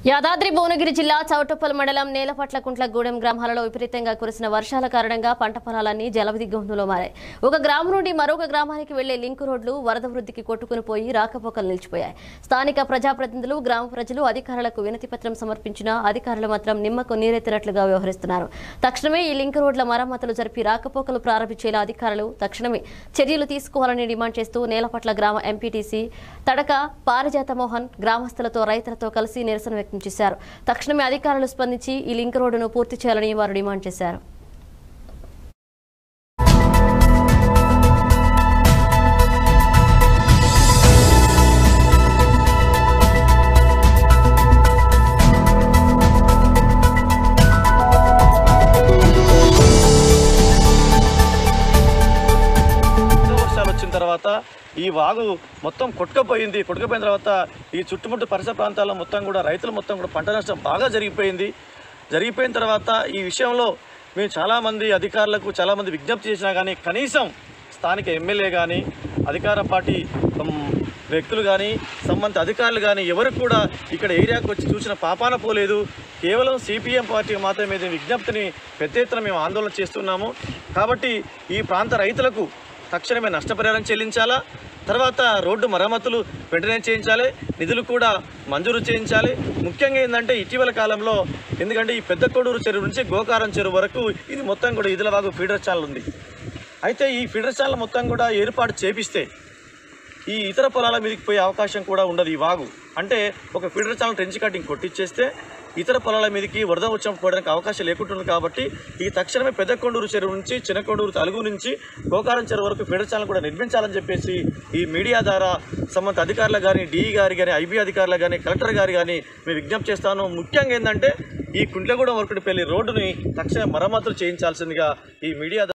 యాదాద్రి భువనగిరి జిల్లా చౌటుప్పల్ మండలం నేలపట్ల గూడెం గ్రామాలలో విపరీతంగా కురిసిన వర్షాల కారణంగా పంట పొలాలన్నీ జలవిదిగ్గుంలో మారాయి ఒక గ్రామం నుండి మరొక గ్రామానికి వెళ్లే లింకు రోడ్లు వరద వృద్ధికి కొట్టుకుని పోయి రాకపోకలు నిలిచిపోయాయి స్థానిక ప్రజాప్రతినిధులు గ్రామ ప్రజలు అధికారులకు వినతి పత్రం సమర్పించినా అధికారులు మాత్రం నిమ్మకు నీరెత్తినట్లుగా వ్యవహరిస్తున్నారు తక్షణమే ఈ లింకు రోడ్ల మరమ్మతులు జరిపి రాకపోకలు ప్రారంభించేలా అధికారులు తక్షణమే చర్యలు తీసుకోవాలని డిమాండ్ చేస్తూ నేలపట్ల గ్రామ ఎంపీటీసీ తడక పారిజాత మోహన్ గ్రామస్తులతో రైతులతో కలిసి నిరసన వ్యక్తం చేశారు తక్షణమే అధికారులు స్పందించి ఈ లింక్ రోడ్డును పూర్తి చేయాలని వారు డిమాండ్ చేశారు పెద్ద వర్షాలు వచ్చిన తర్వాత ఈ వాగు మొత్తం కొట్టుకపోయింది కొట్టుకుపోయిన తర్వాత ఈ చుట్టుముట్టు పరిసర ప్రాంతాల్లో మొత్తం కూడా రైతులు మొత్తం కూడా పంట నష్టం బాగా జరిగిపోయింది జరిగిపోయిన తర్వాత ఈ విషయంలో మేము చాలామంది అధికారులకు చాలామంది విజ్ఞప్తి చేసినా కానీ కనీసం స్థానిక ఎమ్మెల్యే కానీ అధికార పార్టీ ఉమ్, వ్యక్తులు కానీ సంబంధిత అధికారులు కానీ ఎవరు కూడా ఇక్కడ ఏరియాకు వచ్చి చూసిన పాపాన పోలేదు కేవలం సిపిఎం పార్టీ మాత్రమే దీని విజ్ఞప్తిని పెద్ద ఎత్తున మేము ఆందోళన చేస్తున్నాము కాబట్టి ఈ ప్రాంత రైతులకు తక్షణమే నష్టపరిహారం చెల్లించాలా తర్వాత రోడ్డు మరమ్మతులు వెంటనే చేయించాలి నిధులు కూడా మంజూరు చేయించాలి ముఖ్యంగా ఏంటంటే ఇటీవల కాలంలో ఎందుకంటే ఈ పెద్ద కొడూరు చెరువు నుంచి గోకారం చెరువు వరకు ఇది మొత్తం కూడా ఇదిలవాగు ఫీడర్ ఛానల్ ఉంది అయితే ఈ ఫీడర్ ఛానల్ మొత్తం కూడా ఏర్పాటు చేపిస్తే ఈ ఇతర పొలాల మీదకి పోయే అవకాశం కూడా ఉండదు ఈ వాగు అంటే ఒక ఫీడర్ ఛానల్ ట్రెంచ్ కటింగ్ కొట్టించేస్తే ఇతర పొలాల మీదకి వరద వచ్చినప్పుడు పోవడానికి అవకాశం లేకుంటుంది కాబట్టి ఈ తక్షణమే పెద్ద కొండూరు చెరువు నుంచి చిన్న కొండూరు తలుగు నుంచి గోకారం చెరువు వరకు ఫీడర్ ఛానల్ కూడా నిర్మించాలని చెప్పేసి ఈ మీడియా ద్వారా సంబంధిత అధికారులు కానీ డిఈ గారి కానీ ఐబీ అధికారులు కానీ కలెక్టర్ గారు కానీ మేము విజ్ఞప్తి చేస్తాను ముఖ్యంగా ఏంటంటే ఈ కుంట్లగూడెం వరకుడిపల్లి రోడ్డుని తక్షణ మరమ్మతులు చేయించాల్సిందిగా ఈ మీడియా